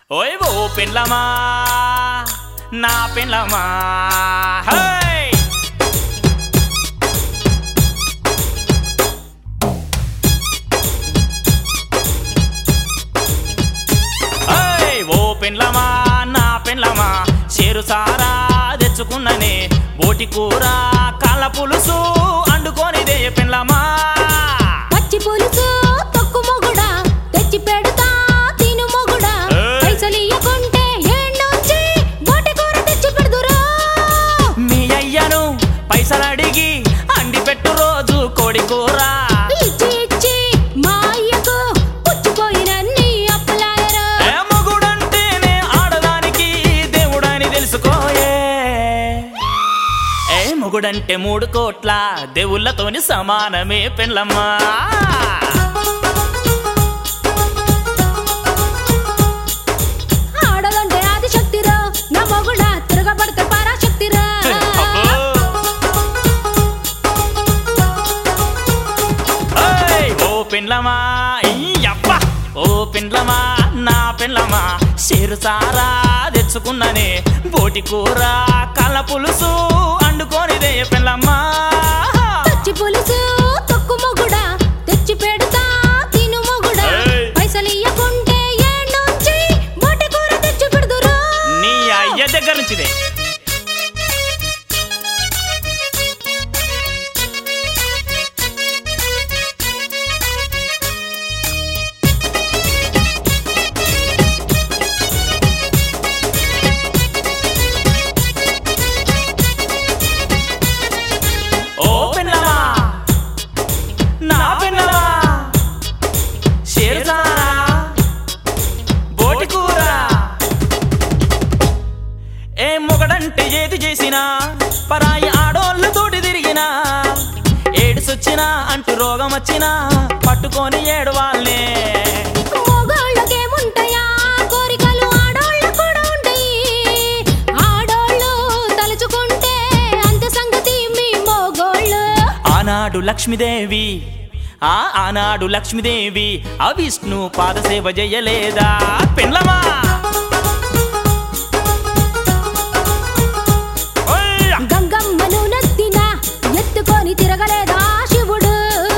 ఓయ్ ఓ పెండ్లమా నా పెండ్లమా high high ఓ పెండ్లమా నా పెండ్లమా చేరు సారా తెచ్చుకున్ననే బోటి కూర కాళ్ళ పులుసు అండుకోనిదే పెండ్లమా పచ్చి పులుసు తొక్కు మొగుడా తెచ్చి పెడతా తిను మొగుడా ఏయ్. పైసలు ఇయ్యకుంటే ఏండొచ్చి బోటి కూర తెచ్చి పెడుదురా మీ అయ్యను పైసలు అడిగి అండి పెట్టు రోజు కోడి కూర ఇచ్చి ఇచ్చి మా అయ్యకు పుచ్చిపోయినన్ని అప్పలాయరా ఏ మొగుడంటేనే ఆడదానికి దేవుడని తెలుసుకోయే ఏ మొగుడంటే మూడు కోట్ల దేవుళ్ళతోని సమానమే పెళ్ళమ్మా ఆడదంటే ఆది శక్తిరా నా మొగుడా తిరగబడితే పరాశక్తిరా అబ్బో. ఏయ్, ఓ పెండ్లమా ఈ అబ్బ ఓ పెండ్లమా నా పెండ్లమా షేరు సారా తెచ్చుకున్ననే బోటి కూర కళ్ళ పులుసు అండుకోనిదే పెండ్లమ్మా పచ్చి పులుసు తొక్కు మొగుడా తెచ్చి పెడతా తిను మొగుడా ఏయ్. పైసలు ఇయ్యకుంటే ఏండొచ్చి బోటి కూర తెచ్చి పెడుదురా నీ అయ్య దగ్గర నుంచిదే ఓ పెన్నమా నా పెన్నమా షేర్దారా బోటి కూర ఏ మొగడంటే ఏది చేసినా పరాయి ఆడోళ్ళతోటి తిరిగినా ఏడుసొచ్చినా అంటూ రోగం వచ్చినా పట్టుకొని ఏడవాళ్ళనే మగోళ్ళకేముంటాయా కోరికలు ఆడోళ్ళకు కూడా ఉంటాయి ఆడోళ్ళు తలుచుకుంటే అంత సంగతి మీ మగోళ్ళు ఆనాడు లక్ష్మీదేవి ఆ ఆనాడు లక్ష్మీదేవి ఆ విష్ణు పాదసేవ చేయలేదా పెళ్ళమా ఓయ్య! గంగమ్మను నెత్తిన ఎత్తుకొని తిరగలేదా శివుడు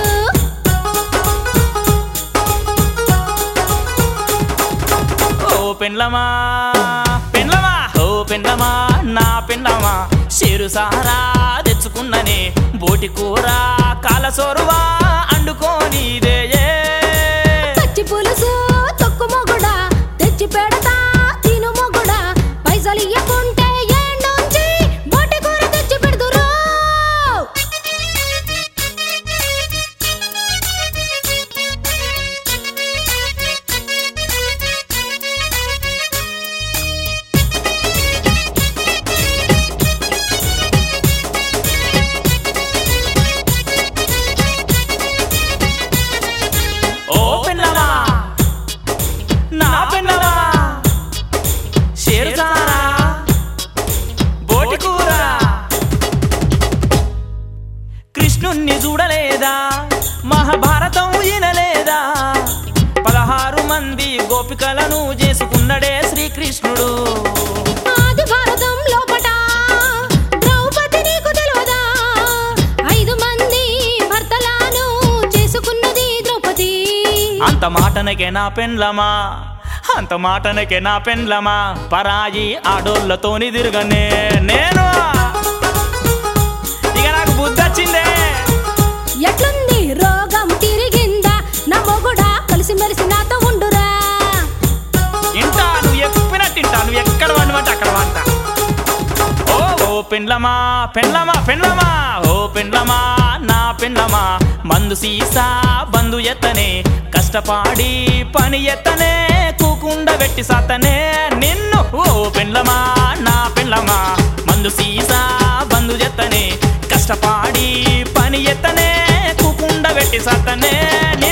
ఓ పెండ్లమా పెండ్లమా ఓ పెండ్లమా నా పెండ్లమా షేరు సారా తెచ్చుకున్ననే బోటి కూర కాలసోరువా అండుకోనిదే పచ్చి పులుసు తొక్కు మొగుడా తెచ్చి పెడతా తిను మొగుడా పైసలు ఇయ్యకుంటే ఏండొంచి బోటి కూర తెచ్చి పెడుదురు ఓ పెండ్లమా నా పెండ్లమా షేరు సారా బోటి కూర కృష్ణుణ్ణి చూడలేదా మహాభారతం వినలేదా పదహారు మంది గోపికలను చేసుకున్నడే శ్రీకృష్ణుడు ఆది భారతం లోపట ద్రౌపది నీకు తెలియదా ఐదు మంది భర్తలను చేసుకున్నది ద్రౌపది అంత మాటనకే నా పెండ్లమా అంత మాటనకే నా పెండ్లమా పరాయి ఆడోళ్ళతోని తిరగనే నేను ఇక నాకు బుద్ధి వచ్చిందే ఎట్లుంది రోగం తిరిగిందా నా మొగుడా కలిసి మెలిసి నాతో ఉండురా ఇంటా నువ్వు చెప్పినట్టు ఇంటా నువ్వు ఎక్కడ వండమంటే అక్కడ వంట ఓ ఓ పెండ్లమా పెండ్లమా పెండ్లమా ఓ పెండ్లమా నా పెండ్లమా మందు సీసా బందు ఎత్తనే కష్టపాడి పని ఎత్తనే కూకుండ పెట్టి సతనే నిన్ను ఓ పెండ్లమా నా పెండ్లమా మందు సీసా బందు ఎత్తనే కష్టపాడి పని ఎత్తనే కూకుండ పెట్టి సతనే